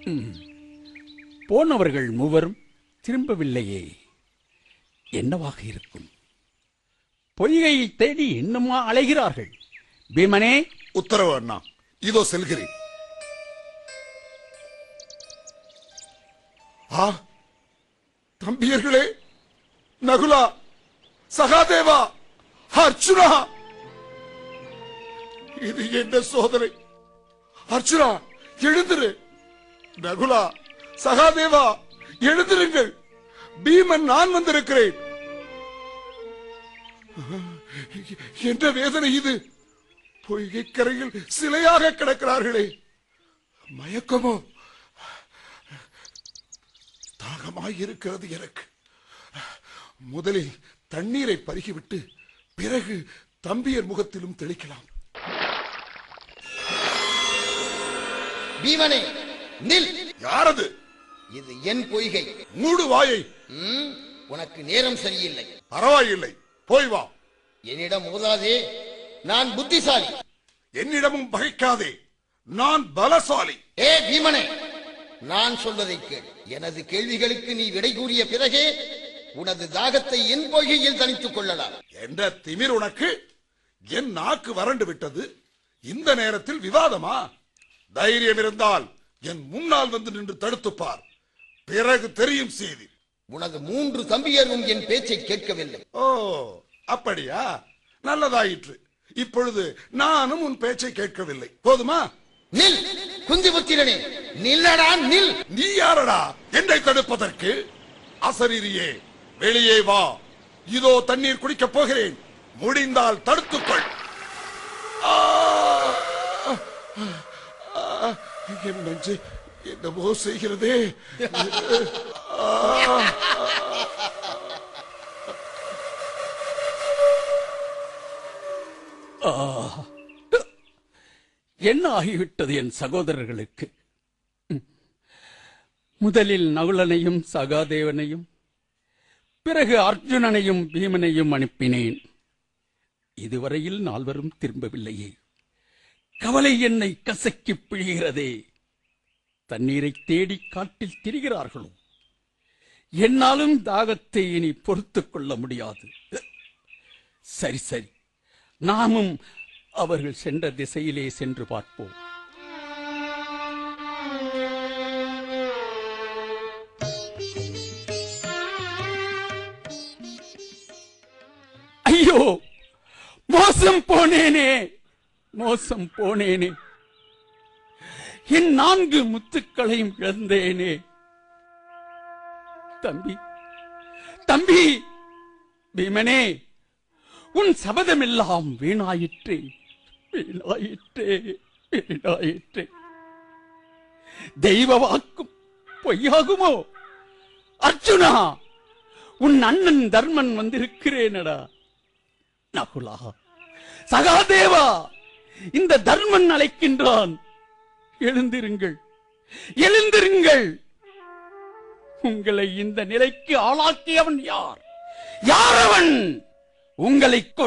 போனவர்கள் மூவரும் திரும்பவில்லையே என்னவாக இருக்கும் பொய்கையை தேடி இன்னுமா அலைகிறார்கள் பீமனே உத்தரவு அண்ணா இதோ செல்கிறேன் ஆ தம்பியர்களே நகுலா சகாதேவா அர்ச்சுனா இது என்ன சோதனை அர்ச்சுனா எழுந்திரு நகுலா சகாதேவா எழுந்திருங்கள் பீமன் நான் வந்திருக்கிறேன் என்ன வேதனை இது பொய்கை கரையில் சிலையாக கிடக்கிறார்களே மயக்கமோ தாகமாய் இருக்கிறது எனக்கு முதலில் தண்ணீரை பருகிவிட்டு பிறகு தம்பியர் முகத்திலும் தெளிக்கலாம் பீமனே நில் யாரது இது என் பொய்கை மூடு வாயை ம், உனக்கு நேரம் சரியில்லை பரவாயில்லை போய் வா என்னிடம் மோதாதே நான் புத்திசாலி என்னிடமும் பகைக்காதே நான் பலசாலி ஏ பீமனே நான் சொல்வதை கேள் எனது கேள்விகளுக்கு நீ விடை கூறிய பிறகே உனது தாகத்தை என் பொய்கையில் தணித்துக் கொள்ளலாம் என்ற திமிர் உனக்கு என் நாக்கு வறண்டு விட்டது இந்த நேரத்தில் விவாதமா தைரியம் இருந்தால் என் முன்னால் வந்து நின்று தடுத்துப் பார் பிறகு தெரியும் செய்தி உனது மூன்று தம்பியரும் என் பேச்சை கேட்கவில்லை ஓ அப்படியா நல்லதாயிற்று இப்பொழுது நானும் உன் பேச்சை கேட்கவில்லை போதுமா நில் குந்திபுத்திரனே நில்லடா நில் நீ யாரடா என்னை தடுப்பதற்கு அசரீரியே வெளியே வா இதோ தண்ணீர் குடிக்கப் போகிறேன் முடிந்தால் தடுத்துக்கொள் ஆ! ஆ! என் நெஞ்சு என்னமோ செய்கிறதே என்ன ஆகிவிட்டது என் சகோதரர்களுக்கு ம். முதலில் நகுலனையும் சகாதேவனையும் பிறகு அர்ஜுனனையும் பீமனையும் அனுப்பினேன் இதுவரையில் நால்வரும் திரும்பவில்லையே கவலை என்னை கசக்கி பிழிகிறதே தண்ணீரை தேடி காட்டில் திரிகிறார்களோ என்னாலும் தாகத்தை இனி பொறுத்துக் கொள்ள முடியாது சரி சரி நாமும் அவர்கள் சென்ற திசையிலே சென்று பார்ப்போம் ஐயோ மோசம் போனேனே மோசம் போனேனே என் நான்கு முத்துக்களையும் இழந்தேனே தம்பி தம்பி பீமனே உன் சபதமெல்லாம் வீணாயிற்றே வீணாயிற்றே வீணாயிற்றே தெய்வ வாக்கும் பொய்யாகுமோ அர்ஜுனா உன் அண்ணன் தர்மன் வந்திருக்கிறேனடா நகுலா சகாதேவா இந்த தர்மன் அழைக்கின்றான் எழுந்திருங்கள் எழுந்திருங்கள் உங்களை இந்த நிலைக்கு ஆளாக்கியவன் யார் யார் அவன் உங்களை கொ-